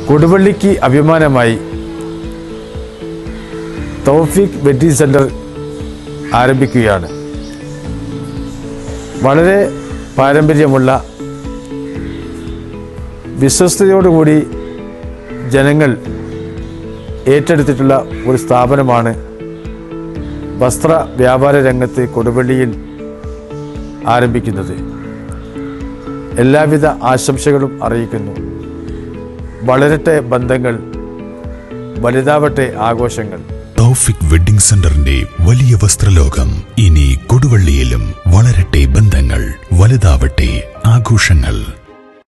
കൊടുവള്ളിക്ക് അഭിമാനമായി തൗഫീഖ് wedding centre ആരംഭിക്കുകയാണ് വളരെ പാരമ്പര്യമുള്ള വിശ്വസ്തയോടുകൂടി ജനങ്ങൾ ഏറ്റെടുത്തിട്ടുള്ള ഒരു സ്ഥാപനമാണ് വസ്ത്ര വ്യാപാര രംഗത്ത് കൊടുവള്ളിയിൽ ആരംഭിക്കുന്നത് എല്ലാവിധ ആശംസകളും അറിയിക്കുന്നു വളരട്ടെ ബന്ധങ്ങൾ വലുതാവട്ടെ ആഘോഷങ്ങൾ തൗഫിക് വെഡിംഗ് സെന്ററിന്റെ വലിയ വസ്ത്രലോകം ഇനി കൊടുവള്ളിയിലും വളരട്ടെ ബന്ധങ്ങൾ വലുതാവട്ടെ ആഘോഷങ്ങൾ